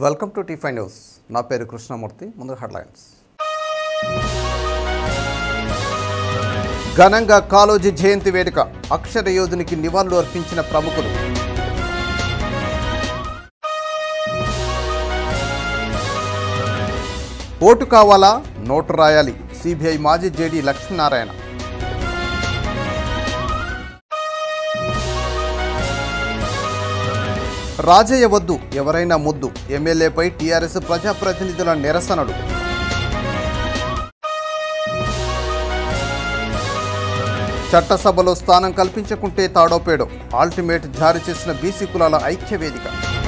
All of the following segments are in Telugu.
వెల్కమ్ టు టీఫై న్యూస్ నా పేరు కృష్ణమూర్తి ముందు హెడ్లైన్స్ ఘనంగా కాలోజీ జయంతి వేడుక అక్షర యోధునికి నివాళులు అర్పించిన ప్రముఖులు ఓటు కావాలా నోటు రాయాలి సిబిఐ మాజీ జేడీ లక్ష్మీనారాయణ రాజయ్య వద్దు ఎవరైనా ముద్దు ఎమ్మెల్యేపై టీఆర్ఎస్ ప్రజాప్రతినిధుల నిరసనలు చట్టసభలో స్థానం కల్పించకుంటే తాడోపేడో ఆల్టిమేట్ జారీ చేసిన బీసీ కులాల ఐక్య వేదిక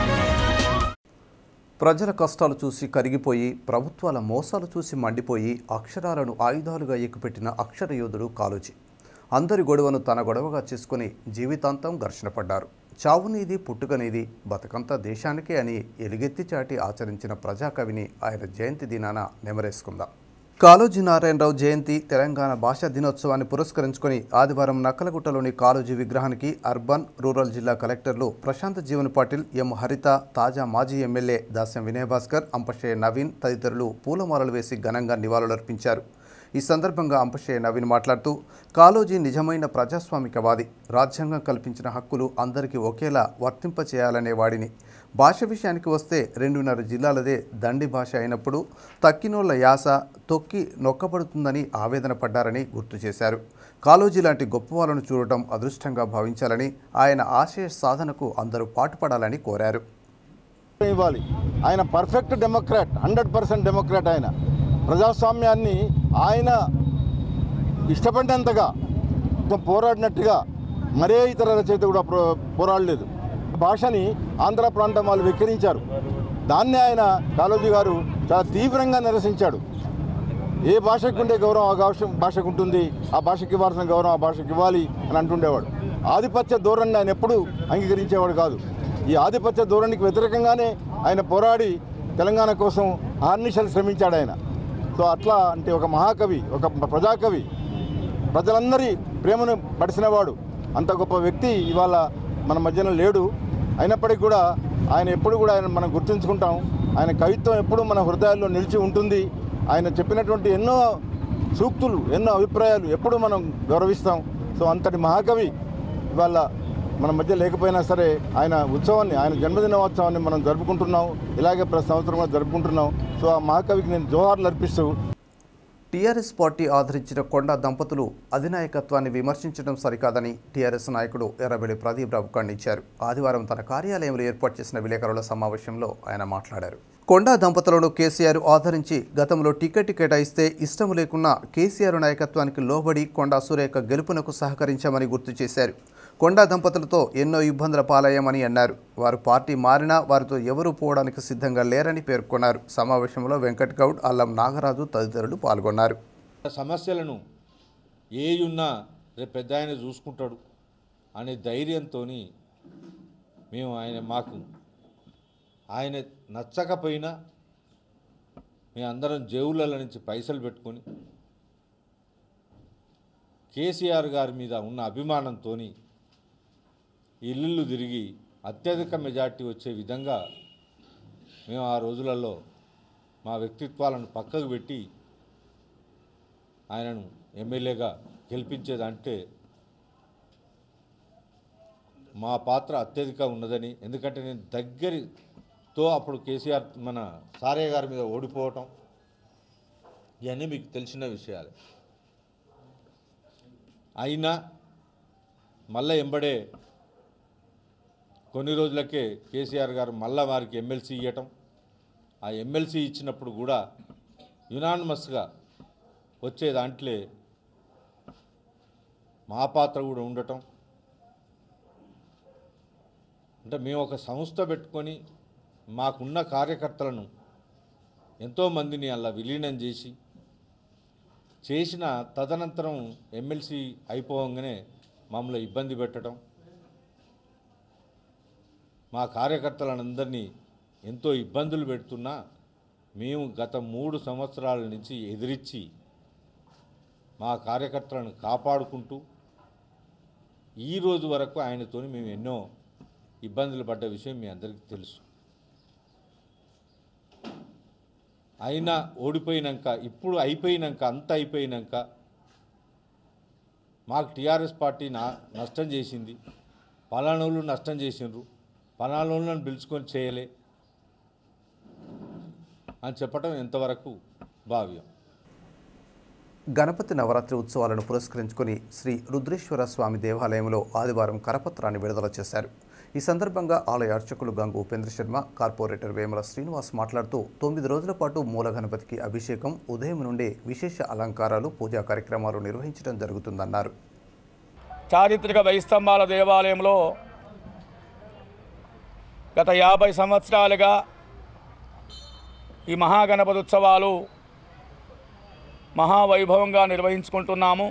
ప్రజల కష్టాలు చూసి కరిగిపోయి ప్రభుత్వాల మోసాలు చూసి మండిపోయి అక్షరాలను ఆయుధాలుగా ఎక్కుపెట్టిన అక్షర యోధుడు కాలోజీ అందరి గొడవను తన గొడవగా చేసుకుని జీవితాంతం ఘర్షణ పడ్డారు చావునీది పుట్టుకనేది బతుకంతా దేశానికే అని ఎలుగెత్తి చాటి ఆచరించిన ప్రజాకవిని ఆయన జయంతి దినాన నెమరేసుకుందాం కాళోజీ నారాయణరావు జయంతి తెలంగాణ భాషా దినోత్సవాన్ని పురస్కరించుకొని ఆదివారం నక్కలగుట్టలోని కాళోజీ విగ్రహానికి అర్బన్ రూరల్ జిల్లా కలెక్టర్లు ప్రశాంత్ జీవన్ పాటిల్ ఎం హరిత తాజా మాజీ ఎమ్మెల్యే దాస్యం వినయభాస్కర్ అంపశయ్య నవీన్ తదితరులు పూలమాలలు వేసి ఘనంగా నివాళులర్పించారు ఈ సందర్భంగా అంపశయ్య నవీన్ మాట్లాడుతూ కాళోజీ నిజమైన ప్రజాస్వామికవాది రాజ్యాంగం కల్పించిన హక్కులు అందరికీ ఒకేలా వర్తింపచేయాలనే వాడిని భాష విషయానికి వస్తే రెండున్నర జిల్లాలదే దండి భాష అయినప్పుడు తక్కినోళ్ల యాస తొక్కి నొక్కబడుతుందని ఆవేదన పడ్డారని గుర్తు చేశారు కాళోజీ లాంటి గొప్ప వాళ్ళను చూడటం అదృష్టంగా భావించాలని ఆయన ఆశయ సాధనకు అందరూ పాటుపడాలని కోరారు ఇవ్వాలి ఆయన perfect democrat hundred percent democrat ఆయన ప్రజాస్వామ్యాన్ని ఆయన ఇష్టపడినంతగా పోరాడినట్టుగా మరే ఇతర రచయిత కూడా ప్రో- పోరాడలేదు భాషని ఆంధ్ర ప్రాంతం వాళ్ళు వెక్కిరించారు దాన్ని ఆయన కాళోజీ గారు చాలా తీవ్రంగా నిరసించాడు ఏ భాషకు ఉండే గౌరవం ఆ భాష భాషకు ఉంటుంది ఆ భాషకి ఇవ్వాల్సిన గౌరవం ఆ భాషకి ఇవ్వాలి అని అంటుండేవాడు ఆధిపత్య ధోరణిని ఆయన ఎప్పుడూ అంగీకరించేవాడు కాదు ఈ ఆధిపత్య ధోరణికి వ్యతిరేకంగానే ఆయన పోరాడి తెలంగాణ కోసం ఆర్నిషలు శ్రమించాడు ఆయన సో అట్లా అంటే ఒక మహాకవి ఒక ప్రజాకవి ప్రజలందరి ప్రేమను పడిసినవాడు అంత గొప్ప వ్యక్తి ఇవాళ మన మధ్యన లేడు అయినప్పటికీ కూడా ఆయన ఎప్పుడు కూడా ఆయన మనం గుర్తుంచుకుంటాం ఆయన కవిత్వం ఎప్పుడు మన హృదయాల్లో నిలిచి ఉంటుంది ఆయన చెప్పినటువంటి ఎన్నో సూక్తులు ఎన్నో అభిప్రాయాలు ఎప్పుడు మనం గౌరవిస్తాం సో అంతటి మహాకవి ఇవాళ మన మధ్య లేకపోయినా సరే ఆయన ఉత్సవాన్ని ఆయన జన్మదినోత్సవాన్ని మనం జరుపుకుంటున్నాం ఇలాగే ప్రతి సంవత్సరం కూడా జరుపుకుంటున్నాం సో ఆ మహాకవికి నేను జోహార్లు అర్పిస్తూ టీఆర్ఎస్ పార్టీ ఆదరించిన కొండా దంపతులు అధినాయకత్వాన్ని విమర్శించడం సరికాదని టీఆర్ఎస్ నాయకుడు ఎర్రబెల్లి ప్రదీప్ రావు ఖండించారు ఆదివారం తన కార్యాలయంలో ఏర్పాటు చేసిన విలేకరుల సమావేశంలో ఆయన మాట్లాడారు కొండా దంపతులను కేసీఆర్ ఆదరించి గతంలో టికెట్ కేటాయిస్తే ఇష్టం లేకున్నా కేసీఆర్ నాయకత్వానికి లోబడి కొండా సురేఖ గెలుపునకు సహకరించామని గుర్తు చేశారు కొండా దంపతులతో ఎన్నో ఇబ్బందుల పాలయ్యామని అన్నారు వారు పార్టీ మారినా వారితో ఎవరూ పోవడానికి సిద్ధంగా లేరని పేర్కొన్నారు సమావేశంలో వెంకట్ గౌడ్ అల్లం నాగరాజు తదితరులు పాల్గొన్నారు సమస్యలను ఏ ఉన్నా రేపు పెద్ద ఆయన చూసుకుంటాడు అనే ధైర్యంతో మేము ఆయన మాకు ఆయన నచ్చకపోయినా మేము అందరం జేవుల నుంచి పైసలు పెట్టుకొని కేసీఆర్ గారి మీద ఉన్న అభిమానంతో ఇల్లు తిరిగి అత్యధిక మెజార్టీ వచ్చే విధంగా మేము ఆ రోజులలో మా వ్యక్తిత్వాలను పక్కకు పెట్టి ఆయనను ఎమ్మెల్యేగా గెలిపించేదంటే మా పాత్ర అత్యధిక ఉన్నదని ఎందుకంటే నేను దగ్గరితో అప్పుడు కేసీఆర్ మన సారయ్య గారి మీద ఓడిపోవటం ఇవన్నీ మీకు తెలిసిన విషయాలే అయినా మళ్ళీ ఎంబడే కొన్ని రోజులకే కేసీఆర్ గారు మళ్ళా వారికి ఎమ్మెల్సీ ఇవ్వటం ఆ ఎమ్మెల్సీ ఇచ్చినప్పుడు కూడా యునానిమస్గా వచ్చే దాంట్లో మా పాత్ర కూడా ఉండటం అంటే మేము ఒక సంస్థ పెట్టుకొని మాకున్న కార్యకర్తలను ఎంతోమందిని అలా విలీనం చేసి చేసిన తదనంతరం ఎమ్మెల్సీ అయిపోగానే మమ్మల్ని ఇబ్బంది పెట్టడం మా కార్యకర్తలందరినీ ఎంతో ఇబ్బందులు పెడుతున్నా మేము గత మూడు సంవత్సరాల నుంచి ఎదిరించి మా కార్యకర్తలను కాపాడుకుంటూ ఈ రోజు వరకు ఆయనతోని మేము ఎన్నో ఇబ్బందులు పడ్డ విషయం మీ అందరికీ తెలుసు అయినా ఓడిపోయినాక ఇప్పుడు అయిపోయినాక అంత అయిపోయినాక మాకు టీఆర్ఎస్ పార్టీ నా నష్టం చేసింది పలానోళ్ళు నష్టం చేసిండ్రు పలానోళ్ళని పిలుచుకొని చేయలే అని చెప్పడం ఎంతవరకు భావ్యం గణపతి నవరాత్రి ఉత్సవాలను పురస్కరించుకొని శ్రీ రుద్రేశ్వర స్వామి దేవాలయంలో ఆదివారం కరపత్రాన్ని విడుదల చేశారు ఈ సందర్భంగా ఆలయ అర్చకులు గంగు ఉపేంద్ర శర్మ కార్పొరేటర్ వేముల శ్రీనివాస్ మాట్లాడుతూ తొమ్మిది రోజుల పాటు మూల గణపతికి అభిషేకం ఉదయం నుండే విశేష అలంకారాలు పూజా కార్యక్రమాలు నిర్వహించడం జరుగుతుందన్నారు చారిత్రక వైస్తంభాల దేవాలయంలో గత యాభై సంవత్సరాలుగా ఈ మహాగణపతి ఉత్సవాలు మహావైభవంగా నిర్వహించుకుంటున్నాము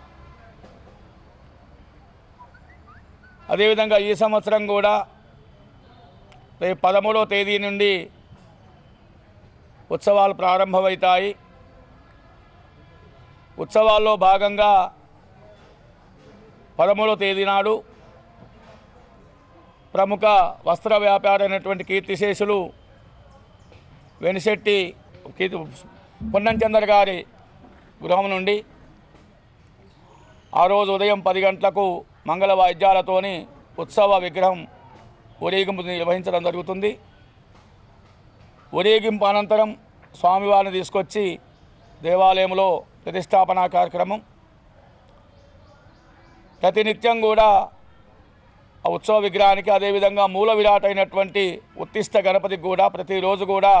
అదేవిధంగా ఈ సంవత్సరం కూడా రేపు పదమూడవ తేదీ నుండి ఉత్సవాలు ప్రారంభమవుతాయి ఉత్సవాల్లో భాగంగా పదమూడవ తేదీ నాడు ప్రముఖ వస్త్ర వ్యాపారి అయినటువంటి కీర్తిశేషులు వెనిశెట్టి కీర్తి పొన్నంచందర్ గారి గృహం నుండి ఆ రోజు ఉదయం పది గంటలకు మంగళ వాయిద్యాలతోని ఉత్సవ విగ్రహం ఊరేగింపు నిర్వహించడం జరుగుతుంది ఊరేగింపు అనంతరం స్వామివారిని తీసుకొచ్చి దేవాలయంలో ప్రతిష్టాపన కార్యక్రమం ప్రతినిత్యం కూడా ఆ ఉత్సవ విగ్రహానికి అదేవిధంగా మూల విరాట్ అయినటువంటి ఉత్తిష్ట గణపతికి కూడా ప్రతిరోజు కూడా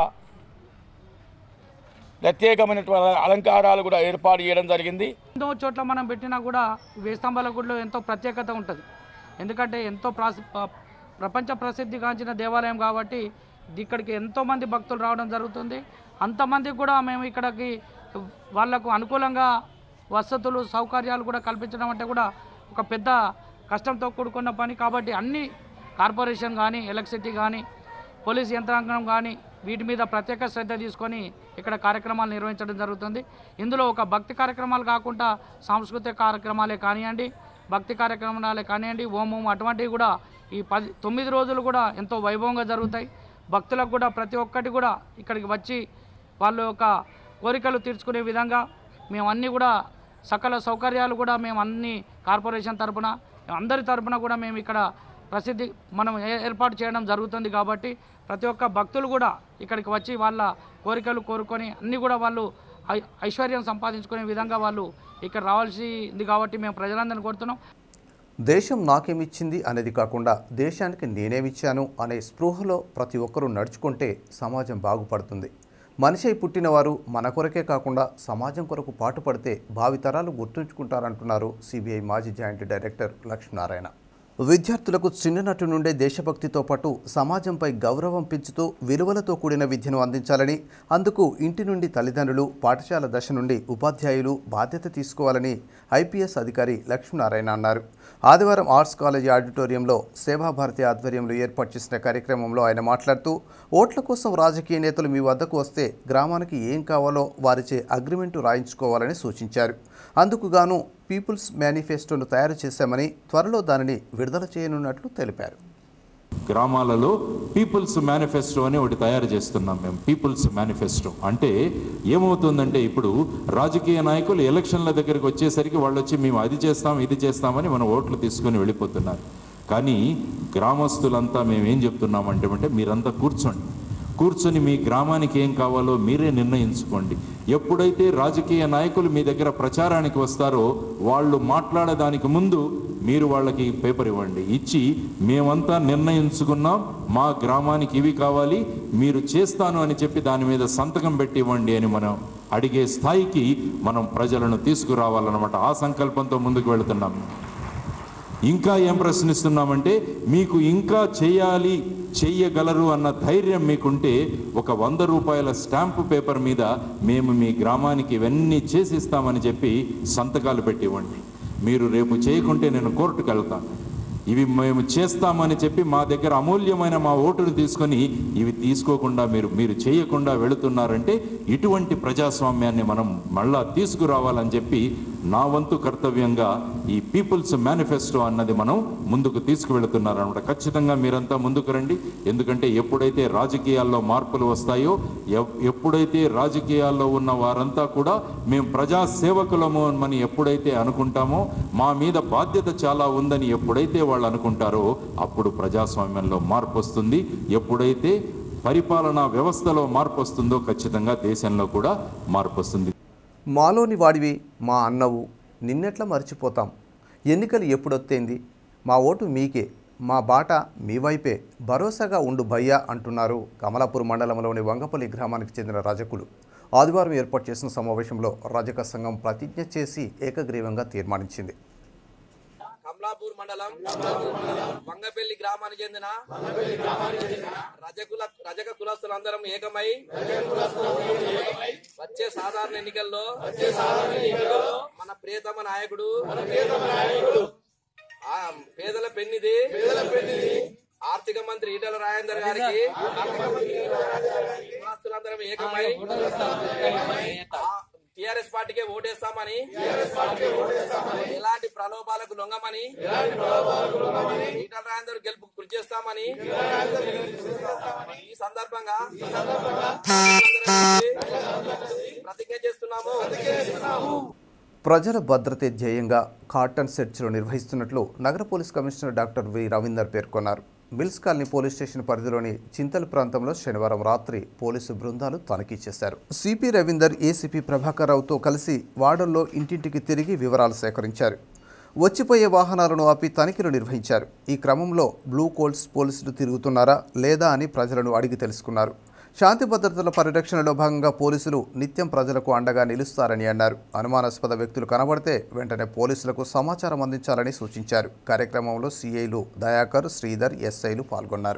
ప్రత్యేకమైనటువంటి అలంకారాలు కూడా ఏర్పాటు చేయడం జరిగింది ఎన్నో చోట్ల మనం పెట్టినా కూడా వేస్తంబాల గుడిలో ఎంతో ప్రత్యేకత ఉంటుంది ఎందుకంటే ఎంతో ప్రాసి ప- ప్రపంచ ప్రసిద్ధిగాంచిన దేవాలయం కాబట్టి ఇక్కడికి ఎంతోమంది భక్తులు రావడం జరుగుతుంది అంతమందికి కూడా మేము ఇక్కడికి వాళ్ళకు అనుకూలంగా వసతులు సౌకర్యాలు కూడా కల్పించడం అంటే కూడా ఒక పెద్ద కష్టంతో కూడుకున్న పని కాబట్టి అన్ని కార్పొరేషన్ కానీ ఎలక్ట్రిసిటీ కానీ పోలీస్ యంత్రాంగం కానీ వీటి మీద ప్రత్యేక శ్రద్ధ తీసుకొని ఇక్కడ కార్యక్రమాలు నిర్వహించడం జరుగుతుంది ఇందులో ఒక భక్తి కార్యక్రమాలు కాకుండా సాంస్కృతిక కార్యక్రమాలే కానివ్వండి భక్తి కార్యక్రమాలే కానివ్వండి హోమం అటువంటివి కూడా ఈ పది తొమ్మిది రోజులు కూడా ఎంతో వైభవంగా జరుగుతాయి భక్తులకు కూడా ప్రతి ఒక్కటి కూడా ఇక్కడికి వచ్చి వాళ్ళ యొక్క కోరికలు తీర్చుకునే విధంగా మేము అన్నీ కూడా సకల సౌకర్యాలు కూడా మేము అన్ని కార్పొరేషన్ తరపున అందరి తరపున కూడా మేము ఇక్కడ ప్రసిద్ధి మనం ఏ- ఏర్పాటు చేయడం జరుగుతుంది కాబట్టి ప్రతి ఒక్క భక్తులు కూడా ఇక్కడికి వచ్చి వాళ్ళ కోరికలు కోరుకొని అన్నీ కూడా వాళ్ళు ఐ- ఐశ్వర్యం సంపాదించుకునే విధంగా వాళ్ళు ఇక్కడ రావాల్సింది కాబట్టి మేము ప్రజలందరినీ కోరుతున్నాం దేశం నాకేమిచ్చింది అనేది కాకుండా దేశానికి నేనేమిచ్చాను అనే స్పృహలో ప్రతి ఒక్కరూ నడుచుకుంటే సమాజం బాగుపడుతుంది మనిషి అయి పుట్టినవారు మన కొరకే కాకుండా సమాజం కొరకు పాటుపడితే భావితరాలు గుర్తుంచుకుంటారంటున్నారు సిబిఐ మాజీ జాయింట్ డైరెక్టర్ లక్ష్మీనారాయణ విద్యార్థులకు చిన్ననాటి నుండే దేశభక్తితో పాటు సమాజంపై గౌరవం పెంచుతూ విలువలతో కూడిన విద్యను అందించాలని అందుకు ఇంటి నుండి తల్లిదండ్రులు పాఠశాల దశ నుండి ఉపాధ్యాయులు బాధ్యత తీసుకోవాలని ఐపీఎస్ అధికారి లక్ష్మీనారాయణ అన్నారు ఆదివారం ఆర్ట్స్ కాలేజీ ఆడిటోరియంలో సేవాభారతి ఆధ్వర్యంలో ఏర్పాటు చేసిన కార్యక్రమంలో ఆయన మాట్లాడుతూ ఓట్ల కోసం రాజకీయ నేతలు మీ వద్దకు వస్తే గ్రామానికి ఏం కావాలో వారిచే అగ్రిమెంటు రాయించుకోవాలని సూచించారు అందుకు గాను పీపుల్స్ మేనిఫెస్టోను తయారు చేశామని త్వరలో దానిని విడుదల చేయనున్నట్లు తెలిపారు గ్రామాలలో పీపుల్స్ మేనిఫెస్టో అని ఒకటి తయారు చేస్తున్నాం మేము పీపుల్స్ మేనిఫెస్టో అంటే ఏమవుతుందంటే ఇప్పుడు రాజకీయ నాయకులు ఎలక్షన్ల దగ్గరికి వచ్చేసరికి వాళ్ళు వచ్చి మేము అది చేస్తాం ఇది చేస్తామని మన ఓట్లు తీసుకొని వెళ్ళిపోతున్నారు కానీ గ్రామస్తులంతా మేము ఏం చెప్తున్నామంటే అంటే మీరంతా కూర్చోండి కూర్చొని మీ గ్రామానికి ఏం కావాలో మీరే నిర్ణయించుకోండి ఎప్పుడైతే రాజకీయ నాయకులు మీ దగ్గర ప్రచారానికి వస్తారో వాళ్ళు మాట్లాడడానికి ముందు మీరు వాళ్ళకి పేపర్ ఇవ్వండి ఇచ్చి మేమంతా నిర్ణయించుకున్నాం మా గ్రామానికి ఇవి కావాలి మీరు చేస్తాను అని చెప్పి దాని మీద సంతకం పెట్టి ఇవ్వండి అని మనం అడిగే స్థాయికి మనం ప్రజలను తీసుకురావాలన్నమాట ఆ సంకల్పంతో ముందుకు వెళుతున్నాం ఇంకా ఏం ప్రశ్నిస్తున్నామంటే మీకు ఇంకా చేయాలి చెయ్యగలరు అన్న ధైర్యం మీకుంటే ఒక వంద రూపాయల స్టాంపు పేపర్ మీద మేము మీ గ్రామానికి ఇవన్నీ చేసిస్తామని చెప్పి సంతకాలు పెట్టివ్వండి మీరు రేపు చేయకుంటే నేను కోర్టుకు వెళ్తాను ఇవి మేము చేస్తామని చెప్పి మా దగ్గర అమూల్యమైన మా ఓటును తీసుకొని ఇవి తీసుకోకుండా మీరు మీరు చేయకుండా వెళుతున్నారంటే ఇటువంటి ప్రజాస్వామ్యాన్ని మనం మళ్ళా తీసుకురావాలని చెప్పి నా వంతు కర్తవ్యంగా ఈ పీపుల్స్ మేనిఫెస్టో అన్నది మనం ముందుకు తీసుకువెళుతున్నారనమాట ఖచ్చితంగా మీరంతా ముందుకు రండి ఎందుకంటే ఎప్పుడైతే రాజకీయాల్లో మార్పులు వస్తాయో ఎప్- ఎప్పుడైతే రాజకీయాల్లో ఉన్న వారంతా కూడా మేము ప్రజా సేవకులము అని ఎప్పుడైతే అనుకుంటామో మా మీద బాధ్యత చాలా ఉందని ఎప్పుడైతే వాళ్ళు అనుకుంటారో అప్పుడు ప్రజాస్వామ్యంలో మార్పు వస్తుంది ఎప్పుడైతే పరిపాలనా వ్యవస్థలో మార్పు వస్తుందో ఖచ్చితంగా దేశంలో కూడా మార్పు వస్తుంది మాలోని వాడివి మా అన్నవు నిన్నెట్లా మర్చిపోతాం ఎన్నికలు ఎప్పుడొత్తేంది మా ఓటు మీకే మా బాట మీ వైపే భరోసాగా ఉండు భయ్యా అంటున్నారు కమలాపూర్ మండలంలోని వంగపల్లి గ్రామానికి చెందిన రజకులు ఆదివారం ఏర్పాటు చేసిన సమావేశంలో రజక సంఘం ప్రతిజ్ఞ చేసి ఏకగ్రీవంగా తీర్మానించింది కమలాపూర్ మండలం వంగపల్లి గ్రామానికి చెందిన రజకుల రజక కులస్తులందరం ఏకమై వచ్చే సాధారణ ఎన్నికల్లో మన ప్రియతమ నాయకుడు ఆ పేదల పెన్నిది ఆర్థిక మంత్రి ఈటల రాజేందర్ గారికి కులస్తులందరం ఏకమై టిఆర్ఎస్ పార్టీకే ఓటేస్తామని ఎలాంటి ప్రలోభాలకు లొంగమని ఈటల రాజేందర్ గెలుపు కృషి చేస్తామని ఈ సందర్భంగా ప్రతిజ్ఞ చేస్తున్నాము ప్రజల భద్రతే ధ్యేయంగా కాటన్ సెర్చ్లు నిర్వహిస్తున్నట్లు నగర police commissioner doctor V Ravinder పేర్కొన్నారు మిల్స్ కాలనీ పోలీస్ స్టేషన్ పరిధిలోని చింతల్ ప్రాంతంలో శనివారం రాత్రి పోలీసు బృందాలు తనిఖీ చేశారు సిపి రవీందర్ ఏసీపీ ప్రభాకర్ రావుతో కలిసి వార్డుల్లో ఇంటింటికి తిరిగి వివరాలు సేకరించారు వచ్చిపోయే వాహనాలను ఆపి తనిఖీలు నిర్వహించారు ఈ క్రమంలో బ్లూ కోల్స్ పోలీసులు తిరుగుతున్నారా లేదా అని ప్రజలను అడిగి తెలుసుకున్నారు శాంతి భద్రతల పరిరక్షణలో భాగంగా పోలీసులు నిత్యం ప్రజలకు అండగా నిలుస్తారని అన్నారు అనుమానాస్పద వ్యక్తులు కనబడితే వెంటనే పోలీసులకు సమాచారం అందించాలని సూచించారు కార్యక్రమంలో సీఐలు దయాకర్ శ్రీధర్ ఎస్ఐలు పాల్గొన్నారు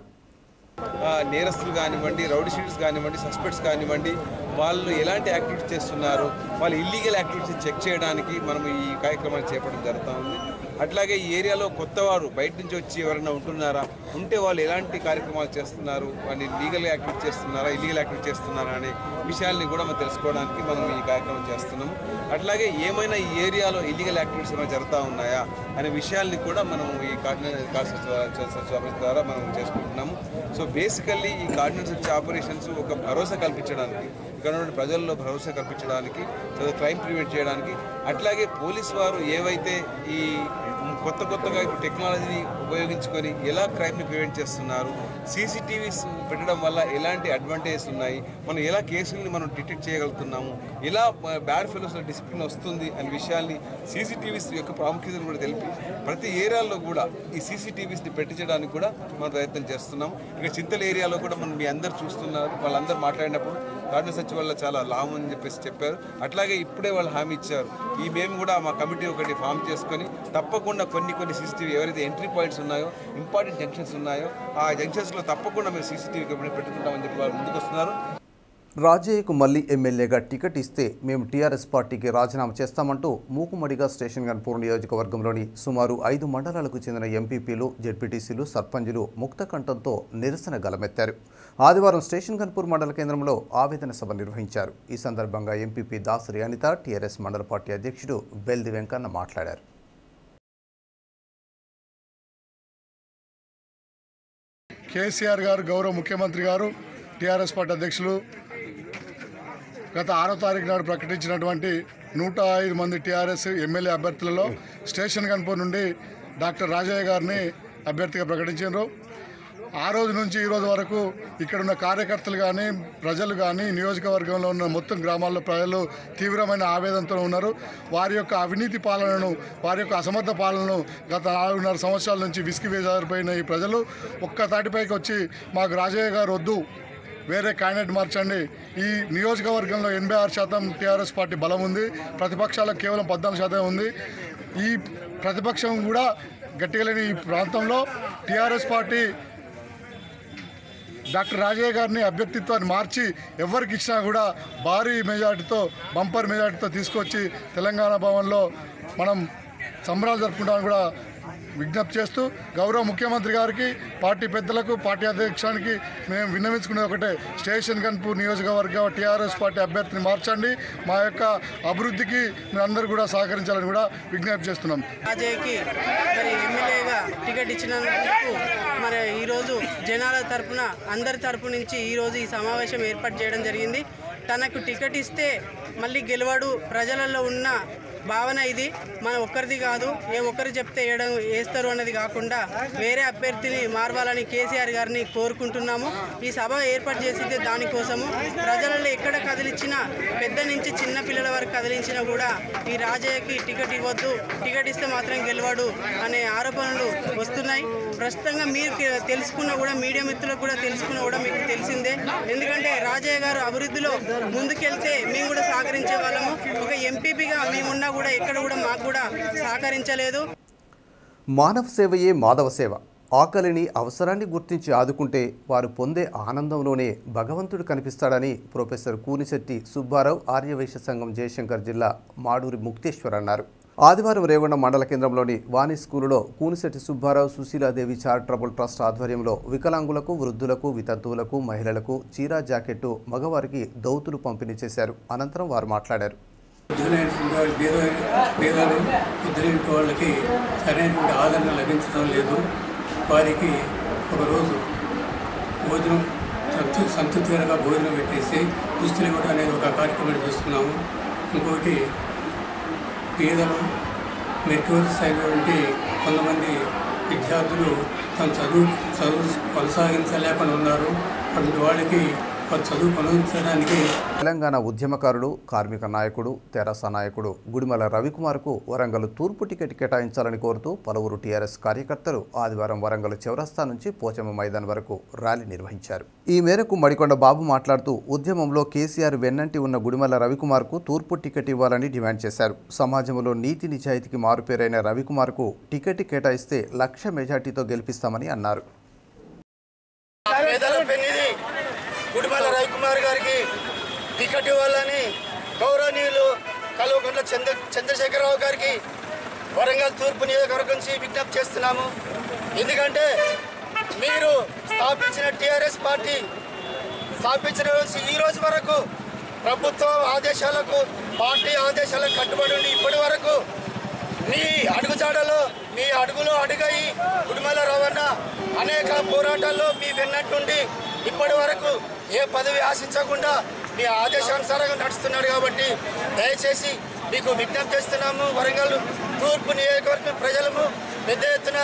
ఆ, నేరస్తులు కానివ్వండి రౌడీ షీటర్స్ కానివ్వండి సస్పెక్ట్స్ కానివ్వండి వాళ్ళు ఎలాంటి యాక్టివిటీస్ చేస్తున్నారు వాళ్ళు ఇల్లీగల్ యాక్టివిటీస్ చెక్ చేయడానికి మనం ఈ కార్యక్రమాన్ని చేపట్టడం జరుగుతూ ఉంది అట్లాగే ఈ ఏరియాలో కొత్త వారు బయట నుంచి వచ్చి ఎవరైనా ఉంటున్నారా ఉంటే వాళ్ళు ఎలాంటి కార్యక్రమాలు చేస్తున్నారు వాళ్ళు లీగల్ యాక్టివిటీ చేస్తున్నారా ఇల్లీగల్ యాక్టివిటీ చేస్తున్నారా అనే విషయాల్ని కూడా మనం తెలుసుకోవడానికి మనం ఈ కార్యక్రమం చేస్తున్నాము అట్లాగే ఏమైనా ఈ ఏరియాలో ఇల్లీగల్ యాక్టివిటీస్ ఏమైనా జరుగుతూ ఉన్నాయా అనే విషయాల్ని కూడా మనం ఈ కార్డినెన్స్ సచివాలయం ద్వారా మనం చేసుకుంటున్నాము సో బేసికల్లీ ఈ కార్డినెన్స్ వచ్చే ఆపరేషన్స్ ఒక భరోసా కల్పించడానికి ఇక్కడ ఉన్న ప్రజల్లో భరోసా కల్పించడానికి సో క్రైమ్ ప్రివెంట్ చేయడానికి అట్లాగే పోలీస్ వారు ఏవైతే ఈ కొత్త కొత్తగా ఇప్పుడు టెక్నాలజీని ఉపయోగించుకొని ఎలా క్రైమ్ని ప్రివెంట్ చేస్తున్నారు సీసీటీవీస్ పెట్టడం వల్ల ఎలాంటి అడ్వాంటేజెస్ ఉన్నాయి మనం ఎలా కేసుల్ని మనం డిటెక్ట్ చేయగలుగుతున్నాము ఎలా బ్యాడ్ ఫెలోస్లో డిసిప్లిన్ వస్తుంది అనే విషయాల్ని సీసీటీవీస్ యొక్క ప్రాముఖ్యతను కూడా తెలిపి ప్రతి ఏరియాలో కూడా ఈ సీసీటీవీస్ని పెట్టించడానికి కూడా మనం ప్రయత్నం చేస్తున్నాం ఇక చింతల ఏరియాలో కూడా మనం మీ అందరు చూస్తున్నారు వాళ్ళందరూ మాట్లాడినప్పుడు కార్డు సచివాలయంలో చాలా లాభం అని చెప్పేసి చెప్పారు అట్లాగే ఇప్పుడే వాళ్ళు హామీ ఇచ్చారు ఈ మేము కూడా మా కమిటీ ఒకటి ఫామ్ చేసుకొని తప్పకుండా కొన్ని కొన్ని సీసీటీవీ ఎవరైతే ఎంట్రీ పాయింట్స్ ఉన్నాయో ఇంపార్టెంట్ జంక్షన్స్ ఉన్నాయో ఆ జంక్షన్స్లో తప్పకుండా మేము సీసీటీవీ కమిటీ పెట్టుకుంటామని చెప్పి వాళ్ళు ముందుకు వస్తున్నారు రాజయ్యకు మళ్ళీ ఎమ్మెల్యేగా టికెట్ ఇస్తే మేము టీఆర్ఎస్ పార్టీకి రాజీనామా చేస్తామంటూ మూకుమడిగా స్టేషన్ గన్పూర్ నియోజకవర్గంలోని సుమారు ఐదు మండలాలకు చెందిన ఎంపీపీలు జెడ్పీటీసీలు సర్పంచులు ముక్తకంఠంతో నిరసన గలమెత్తారు ఆదివారం స్టేషన్ గన్పూర్ మండల కేంద్రంలో ఆవేదన సభ నిర్వహించారు ఈ సందర్భంగా ఎంపీపీ దాసరి అనిత టీఆర్ఎస్ మండల పార్టీ అధ్యక్షుడు బెల్ది వెంకన్న మాట్లాడారు కేసీఆర్ గారు గౌరవ ముఖ్యమంత్రి గారు టీఆర్ఎస్ పార్టీ అధ్యక్షులు గత ఆరో తారీఖు నాడు ప్రకటించినటువంటి నూట ఐదు మంది టీఆర్ఎస్ ఎమ్మెల్యే అభ్యర్థులలో స్టేషన్ కన్పూర్ నుండి డాక్టర్ రాజయ్య గారిని అభ్యర్థిగా ప్రకటించారు ఆ రోజు నుంచి ఈ రోజు వరకు ఇక్కడ ఉన్న కార్యకర్తలు కానీ ప్రజలు కానీ నియోజకవర్గంలో ఉన్న మొత్తం గ్రామాల్లో ప్రజలు తీవ్రమైన ఆవేదనతో ఉన్నారు వారి యొక్క అవినీతి పాలనను వారి యొక్క అసమర్థ పాలనను గత నాలుగున్నర సంవత్సరాల నుంచి విసిగి వేజారిపోయిన ఈ ప్రజలు ఒక్క తాటిపైకి వచ్చి మాకు రాజయ్య గారు వద్దు వేరే క్యాండిడేట్ మార్చండి ఈ నియోజకవర్గంలో ఎనభై ఆరు శాతం టీఆర్ఎస్ పార్టీ బలం ఉంది ప్రతిపక్షాలకు కేవలం పద్నాలుగు శాతం ఉంది ఈ ప్రతిపక్షం కూడా గట్టిగా లేని ఈ ప్రాంతంలో టీఆర్ఎస్ పార్టీ డాక్టర్ రాజయ్య గారిని అభ్యర్థిత్వాన్ని మార్చి ఎవరికి ఇచ్చినా కూడా భారీ మెజార్టీతో బంపర్ మెజార్టీతో తీసుకొచ్చి తెలంగాణ భవన్లో మనం సంబరాలు జరుపుకుంటామని కూడా విజ్ఞప్తి చేస్తూ గౌరవ ముఖ్యమంత్రి గారికి పార్టీ పెద్దలకు పార్టీ అధ్యక్షానికి మేము విన్నవించుకునేది ఒకటే స్టేషన్ కన్పూర్ నియోజకవర్గ టీఆర్ఎస్ పార్టీ అభ్యర్థిని మార్చండి మా యొక్క అభివృద్ధికి మీరందరూ కూడా సహకరించాలని కూడా విజ్ఞప్తి చేస్తున్నాం రాజయ్యకి మరి ఎమ్మెల్యేగా టికెట్ ఇచ్చినందుకు మరి ఈరోజు జనాల తరపున అందరి తరపు నుంచి ఈరోజు ఈ సమావేశం ఏర్పాటు చేయడం జరిగింది తనకు టికెట్ ఇస్తే మళ్ళీ గెలవడు ప్రజలలో ఉన్న భావన ఇది మన ఒక్కరిది కాదు ఏ ఒక్కరు చెప్తే వేయడం వేస్తారు అన్నది కాకుండా వేరే అభ్యర్థిని మార్వాలని కేసీఆర్ గారిని కోరుకుంటున్నాము ఈ సభ ఏర్పాటు చేసిందే దానికోసము ప్రజలలో ఎక్కడ కదిలించినా పెద్ద నుంచి చిన్న పిల్లల వరకు కదిలించినా కూడా ఈ రాజయ్యకి టికెట్ ఇవ్వద్దు టికెట్ ఇస్తే మాత్రం గెలవడు అనే ఆరోపణలు వస్తున్నాయి ప్రస్తుతంగా మీరు కే- తెలుసుకున్నా కూడా మీడియా మిత్రులకు కూడా తెలుసుకున్నా కూడా మీకు తెలిసిందే ఎందుకంటే రాజయ్య గారు అభివృద్ధిలో ముందుకెళ్తే మేము కూడా సహకరించే వాళ్ళము ఒక ఎంపీపీగా మేమున్నా కూడా ఎక్కడ కూడా మాకు కూడా సహకరించలేదు మానవ సేవయే మాధవ సేవ ఆకలిని అవసరాన్ని గుర్తించి ఆదుకుంటే వారు పొందే ఆనందంలోనే భగవంతుడు కనిపిస్తాడని ప్రొఫెసర్ కూనిశెట్టి సుబ్బారావు ఆర్యవైశ్య సంఘం జయశంకర్ జిల్లా మాడూరి ముక్తేశ్వర్ అన్నారు ఆదివారం రేవణ మండల కేంద్రంలోని వాణి స్కూలులో కూనిశెట్టి సుబ్బారావు సుశీలాదేవి చారిటబుల్ ట్రస్ట్ ఆధ్వర్యంలో వికలాంగులకు వృద్ధులకు వితంతువులకు మహిళలకు చీరా జాకెట్టు మగవారికి దౌతులు పంపిణీ చేశారు అనంతరం వారు మాట్లాడారు జూనియర్స్ వాళ్ళు పేద పేదలు ఇద్దరింటి వాళ్ళకి సరైనటువంటి ఆదరణ లభించడం లేదు వారికి ఒకరోజు భోజనం సంతృ సంతృప్తికరంగా భోజనం పెట్టేసి దుస్తులు ఇవ్వడం అనేది ఒక కార్యక్రమం చేస్తున్నాము ఇంకొకటి పేదలు మెట్రోస్ అయినటువంటి కొంతమంది విద్యార్థులు తమ చదువు చదువు కొనసాగించలేకుండా ఉన్నారు అటువంటి వాళ్ళకి వారు చదువు కొనసాగించడానికి తెలంగాణ ఉద్యమకారుడు కార్మిక నాయకుడు తెరాస నాయకుడు గుడిమల రవికుమార్కు వరంగల్ తూర్పు టికెట్ కేటాయించాలని కోరుతూ పలువురు టీఆర్ఎస్ కార్యకర్తలు ఆదివారం వరంగల్ చౌరస్తా నుంచి పోచమ్మ మైదాన్ వరకు ర్యాలీ నిర్వహించారు ఈ మేరకు మడికొండ బాబు మాట్లాడుతూ ఉద్యమంలో కేసీఆర్ వెన్నంటి ఉన్న గుడిమల రవికుమార్కు తూర్పు టికెట్ ఇవ్వాలని డిమాండ్ చేశారు సమాజంలో నీతి నిజాయితీకి మారుపేరైన రవికుమార్కు టికెట్ కేటాయిస్తే లక్ష మెజార్టీతో గెలిపిస్తామని అన్నారు పేదల పెన్నిది గుడిమల రవికుమార్ గారికి టికెట్ ఇవ్వాలని గౌరవనీయులు కల్వకుంట్ల చంద్ర చంద్రశేఖరరావు గారికి వరంగల్ తూర్పు నియోజకవర్గం నుంచి విజ్ఞప్తి చేస్తున్నాము ఎందుకంటే మీరు స్థాపించిన టీఆర్ఎస్ పార్టీ స్థాపించిన రోజు ఈ రోజు వరకు ప్రభుత్వ ఆదేశాలకు పార్టీ ఆదేశాలకు కట్టుబడి ఉండి ఇప్పటి వరకు మీ అడుగుజాడలో మీ అడుగులో అడుగయి గుడిమల రవణ అనేక పోరాటాల్లో మీ వెన్నట్టుండి ఇప్పటి వరకు ఏ పదవి ఆశించకుండా మీ ఆదేశానుసారంగా నడుస్తున్నాడు కాబట్టి దయచేసి మీకు విజ్ఞప్తి చేస్తున్నాము వరంగల్ తూర్పు నియోజకవర్గం ప్రజలము పెద్ద ఎత్తున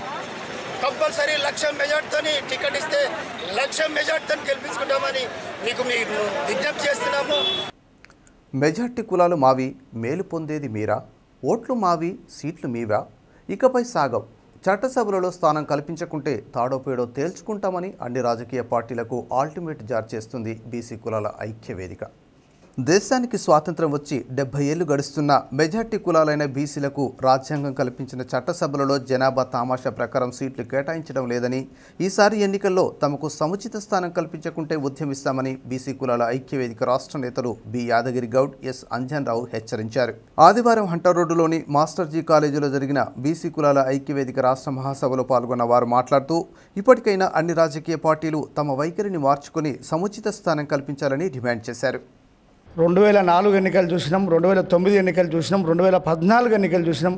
కంపల్సరీ లక్ష మెజార్టీతోని టికెట్ ఇస్తే లక్ష మెజార్టీతో గెలిపించుకుంటామని మీకు మేము విజ్ఞప్తి చేస్తున్నాము మెజార్టీ కులాలు మావి మేలు పొందేది మీరా ఓట్లు మావి సీట్లు మీవా ఇకపై సాగం చట్టసభలలో స్థానం కల్పించకుంటే తాడోపేడో తేల్చుకుంటామని అన్ని రాజకీయ పార్టీలకు ఆల్టిమేట్ జారీ చేస్తుంది బీసీ కులాల ఐక్య వేదిక దేశానికి స్వాతంత్రం వచ్చి డెబ్బై ఏళ్లు గడుస్తున్న మెజార్టీ కులాలైన బీసీలకు రాజ్యాంగం కల్పించిన చట్టసభలలో జనాభా తామాషా ప్రకారం సీట్లు కేటాయించడం లేదని ఈసారి ఎన్నికల్లో తమకు సముచిత స్థానం కల్పించకుంటే ఉద్యమిస్తామని బీసీ కులాల ఐక్యవేదిక రాష్ట్ర నేతలు బి యాదగిరి గౌడ్ ఎస్ అంజన్ రావు హెచ్చరించారు ఆదివారం హంటర్ రోడ్డులోని మాస్టర్జీ కాలేజీలో జరిగిన బీసీ కులాల ఐక్యవేదిక రాష్ట్ర మహాసభలో పాల్గొన్న వారు మాట్లాడుతూ ఇప్పటికైనా అన్ని రాజకీయ పార్టీలు తమ వైఖరిని మార్చుకొని సముచిత స్థానం కల్పించాలని డిమాండ్ చేశారు రెండు వేల నాలుగు ఎన్నికలు చూసినాం రెండు వేల తొమ్మిది ఎన్నికలు చూసినాం రెండు వేల పద్నాలుగు ఎన్నికలు చూసినాం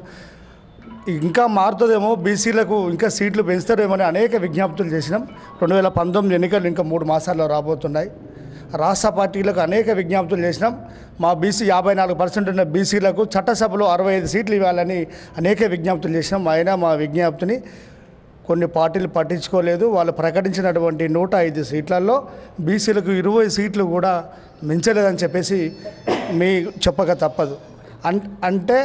ఇంకా మారుతుందేమో బీసీలకు ఇంకా సీట్లు పెంచుతారేమో అని అనేక విజ్ఞప్తులు చేసినాం రెండు వేల పంతొమ్మిది ఎన్నికలు ఇంకా మూడు మాసాల్లో రాబోతున్నాయి రాష్ట్ర పార్టీలకు అనేక విజ్ఞప్తులు చేసినాం మా బీసీ యాభై నాలుగు పర్సెంట్ ఉన్న బీసీలకు చట్టసభలో అరవై ఐదు సీట్లు ఇవ్వాలని అనేక విజ్ఞప్తులు చేసినాం అయినా మా విజ్ఞప్తిని కొన్ని పార్టీలు పట్టించుకోలేదు వాళ్ళు ప్రకటించినటువంటి నూట ఐదు సీట్లలో బీసీలకు ఇరవై సీట్లు కూడా మించలేదని చెప్పేసి మీ చెప్పక తప్పదు అన్ అంటే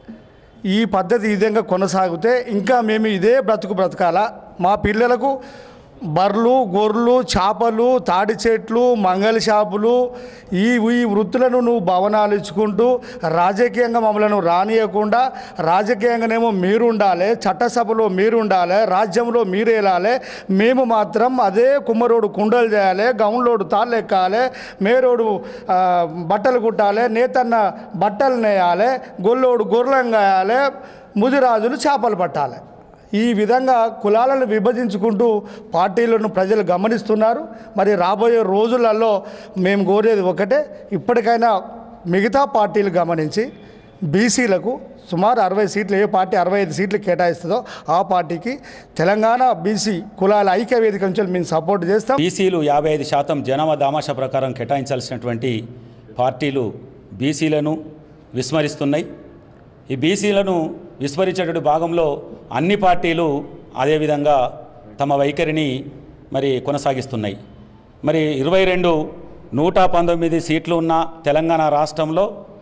ఈ పద్ధతి ఈ విధంగా కొనసాగితే ఇంకా మేము ఇదే బ్రతుకు బ్రతకాలా మా పిల్లలకు బర్రెలు గొర్రెలు చేపలు తాడి చెట్లు మంగళ షాపులు ఈ ఈ వృత్తులను నువ్వు భవనాలు ఇచ్చుకుంటూ రాజకీయంగా మమ్మల్ని రానియకుండా రాజకీయంగానేమో మీరు ఉండాలి చట్టసభలో మీరు ఉండాలి రాజ్యంలో మీరు వెళ్ళాలి మేము మాత్రం అదే కుమ్మరోడు కుండలు చేయాలి గౌన్లోడు తాళ్ళు ఎక్కాలి మేరోడు ఆ, బట్టలు కుట్టాలి నేతన్న బట్టలు నేయాలి గొల్లోడు గొర్రెలం కాయాలి ముదిరాజులు చేపలు పట్టాలి ఈ విధంగా కులాలను విభజించుకుంటూ పార్టీలను ప్రజలు గమనిస్తున్నారు మరి రాబోయే రోజులలో మేము కోరేది ఒకటే ఇప్పటికైనా మిగతా పార్టీలు గమనించి బీసీలకు సుమారు అరవై సీట్లు ఏ పార్టీ అరవై ఐదు సీట్లు కేటాయిస్తుందో ఆ పార్టీకి తెలంగాణ బీసీ కులాల ఐక్య వేదిక నుంచి మేము సపోర్ట్ చేస్తాం బీసీలు యాభై ఐదు శాతం జనాభా దామాషా ప్రకారం కేటాయించాల్సినటువంటి పార్టీలు బీసీలను విస్మరిస్తున్నాయి ఈ బీసీలను విస్మరించేటువంటి భాగంలో అన్ని పార్టీలు అదేవిధంగా తమ వైఖరిని మరి కొనసాగిస్తున్నాయి మరి ఇరవై రెండు నూట పంతొమ్మిది సీట్లు ఉన్న తెలంగాణ రాష్ట్రంలో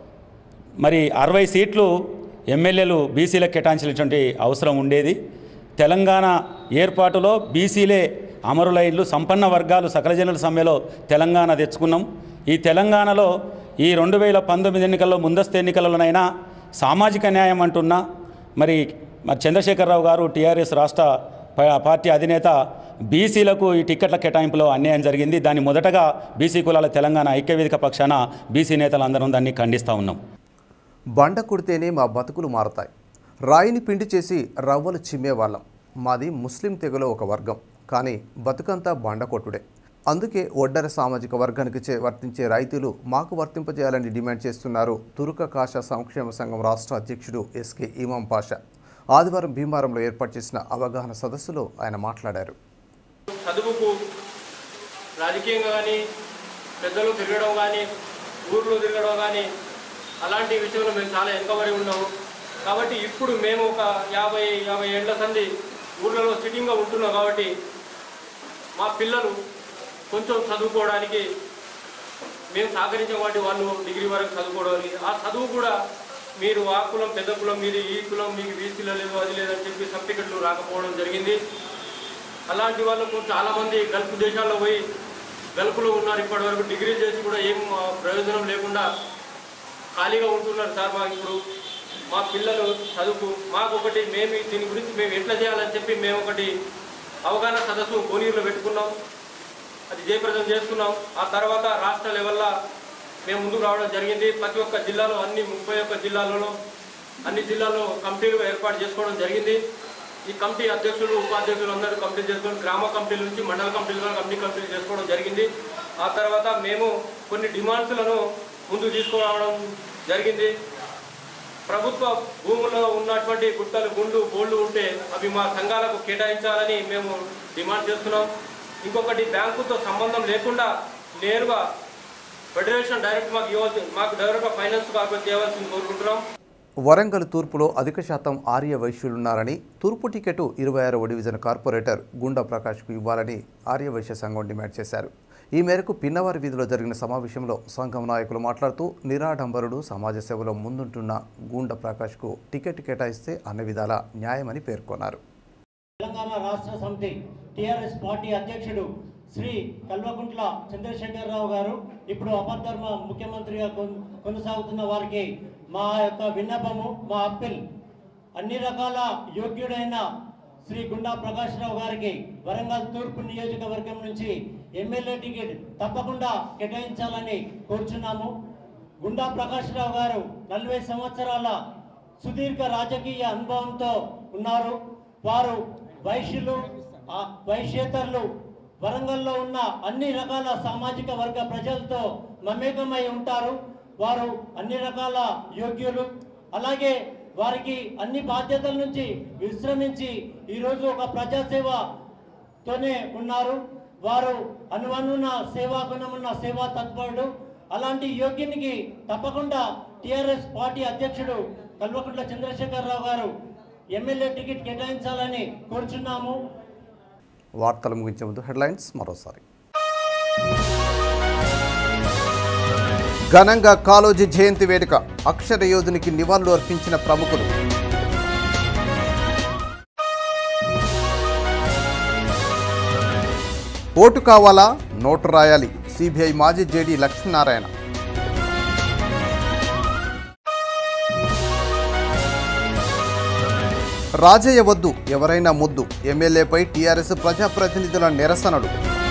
మరి అరవై సీట్లు ఎమ్మెల్యేలు బీసీలకు కేటాయించినటువంటి అవసరం ఉండేది తెలంగాణ ఏర్పాటులో బీసీలే అమరులైన్లు సంపన్న వర్గాలు సకల జనుల సమ్మెలో తెలంగాణ తెచ్చుకున్నాం ఈ తెలంగాణలో ఈ రెండు వేల పంతొమ్మిది ఎన్నికల్లో ముందస్తు ఎన్నికలలోనైనా సామాజిక న్యాయం అంటున్నా మరి మరి చంద్రశేఖరరావు గారు టీఆర్ఎస్ రాష్ట్ర ప- పార్టీ అధినేత బీసీలకు ఈ టిక్కెట్ల కేటాయింపులో అన్యాయం జరిగింది దాన్ని మొదటగా బీసీ కులాల తెలంగాణ ఐక్యవేదిక పక్షాన బీసీ నేతలందరం దాన్ని ఖండిస్తూ ఉన్నాం బండ కుడితేనే మా బతుకులు మారతాయి రాయిని పిండి చేసి రవ్వలు చిమ్మేవాళ్ళం మాది ముస్లిం తెగలో ఒక వర్గం కానీ బతుకంతా బండ కొట్టుడే అందుకే ఒడ్డర సామాజిక వర్గానికి చే వర్తించే రైతులు మాకు వర్తింపజేయాలని డిమాండ్ చేస్తున్నారు తురుక కాషా సంక్షేమ సంఘం రాష్ట్ర అధ్యక్షుడు ఎస్కే ఇమాం పాషా ఆదివారం భీమారంలో ఏర్పాటు చేసిన అవగాహన సదస్సులో ఆయన మాట్లాడారు చదువుకు రాజకీయంగా కానీ పెద్దలు తిరగడం కానీ ఊర్లో తిరగడం కానీ అలాంటి విషయంలో మేము చాలా వెనుకబడి ఉన్నాము కాబట్టి ఇప్పుడు మేము ఒక యాభై యాభై ఏళ్ల సంది ఊర్లలో సిట్టింగ్గా ఉంటున్నాం కాబట్టి మా పిల్లలు కొంచెం చదువుకోవడానికి మేము సహకరించే వాటి వాళ్ళు డిగ్రీ వరకు చదువుకోవడానికి ఆ చదువు కూడా మీరు ఆ కులం పెద్ద కులం మీది ఈ కులం మీకు బీసీలో లేదు అది లేదని చెప్పి సర్టిఫికెట్లు రాకపోవడం జరిగింది అలాంటి వాళ్ళకు చాలామంది గల్ఫ్ దేశాల్లో పోయి గల్ఫ్లో ఉన్నారు ఇప్పటివరకు డిగ్రీ చేసి కూడా ఏం ఆ, ప్రయోజనం లేకుండా ఖాళీగా ఉంటున్నారు సార్ మాకు ఇప్పుడు మా పిల్లలు చదువుకు మాకు ఒకటి మేము దీని గురించి మేము ఎట్లా చేయాలని చెప్పి మేము ఒకటి అవగాహన సదస్సు కోనీరులో పెట్టుకున్నాం అది జయప్రదం చేసుకున్నాం ఆ తర్వాత రాష్ట్ర లెవెల్లో మేము ముందుకు రావడం జరిగింది ప్రతి ఒక్క జిల్లాలో అన్ని ముప్పై ఒక్క జిల్లాలలో అన్ని జిల్లాల్లో కమిటీలు ఏర్పాటు చేసుకోవడం జరిగింది ఈ కమిటీ అధ్యక్షులు ఉపాధ్యక్షులు అందరూ కమిటీ చేసుకొని గ్రామ కమిటీల నుంచి మండల కమిటీలు కమిటీ కమిటీలు చేసుకోవడం జరిగింది ఆ తర్వాత మేము కొన్ని డిమాండ్స్లను ముందుకు తీసుకురావడం జరిగింది ప్రభుత్వ భూముల్లో ఉన్నటువంటి గుట్టలు గుండు బోళ్ళు ఉంటే అవి మా సంఘాలకు కేటాయించాలని మేము డిమాండ్ చేస్తున్నాం ఇంకొకటి బ్యాంకుతో సంబంధం లేకుండా నేరుగా ఫెడరేషన్ డైరెక్ట్ మాకు ఇవ్వాల్సి మాకు డైరెక్ట్గా ఫైనాన్స్ కాకపోతే ఇవ్వాల్సింది కోరుకుంటున్నాం వరంగల్ తూర్పులో అధిక శాతం ఆర్య వైశ్యులున్నారని తూర్పు టికెట్ ఇరవై ఆరవ డివిజన్ కార్పొరేటర్ గుండా ప్రకాష్కు ఇవ్వాలని ఆర్య వైశ్య సంఘం డిమాండ్ చేశారు ఈ మేరకు పిన్నవారి వీధిలో జరిగిన సమావేశంలో సంఘం నాయకులు మాట్లాడుతూ నిరాడంబరుడు సమాజ సేవలో ముందుంటున్న గుండా ప్రకాష్కు టికెట్ కేటాయిస్తే అన్ని విధాల న్యాయమని పేర్కొన్నారు తెలంగాణ రాష్ట్ర సమితి టిఆర్ఎస్ పార్టీ అధ్యక్షుడు శ్రీ కల్వకుంట్ల చంద్రశేఖరరావు గారు ఇప్పుడు అపధర్మ ముఖ్యమంత్రిగా కొన్- కొనసాగుతున్న వారికి మా యొక్క విన్నపము మా అప్పీల్ అన్ని రకాల యోగ్యుడైన శ్రీ గుండా ప్రకాశ్రావు గారికి వరంగల్ తూర్పు నియోజకవర్గం నుంచి ఎమ్మెల్యే టికెట్ తప్పకుండా కేటాయించాలని కోరుచున్నాము గుండా ప్రకాశ్రావు గారు నలభై సంవత్సరాల సుదీర్ఘ రాజకీయ అనుభవంతో ఉన్నారు వారు వైశ్యులు ఆ వైశ్యేతరులు వరంగల్లో ఉన్న అన్ని రకాల సామాజిక వర్గ ప్రజలతో మమేకమై ఉంటారు వారు అన్ని రకాల యోగ్యులు అలాగే వారికి అన్ని బాధ్యతల నుంచి విశ్రమించి ఈరోజు ఒక ప్రజాసేవతోనే ఉన్నారు వారు అనువనున్న సేవా గుణమున్న సేవా తత్పరుడు అలాంటి యోగ్యునికి తప్పకుండా టిఆర్ఎస్ పార్టీ అధ్యక్షుడు కల్వకుంట్ల చంద్రశేఖరరావు గారు ఎమ్మెల్యే టికెట్ కేటాయించాలని కోరుచున్నాము వార్తలు ముగించే ముందు హెడ్లైన్స్ మరోసారి ఘనంగా కాలోజీ జయంతి వేడుక అక్షర యోధునికి నివాళులు అర్పించిన ప్రముఖులు ఓటు కావాలా నోటు రాయాలి సిబిఐ మాజీ జేడీ లక్ష్మీనారాయణ రాజయ్య వద్దు ఎవరైనా ముద్దు ఎమ్మెల్యేపై టీఆర్ఎస్ ప్రజాప్రతినిధుల నిరసనలు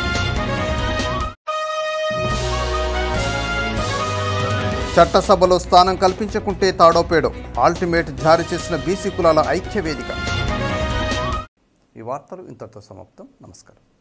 చట్టసభలో స్థానం కల్పించకుంటే తాడోపేడో ఆల్టిమేట్ జారీ చేసిన బీసీ కులాల ఐక్య వేదిక ఈ వార్తలు ఇంతటితో సమాప్తం నమస్కారం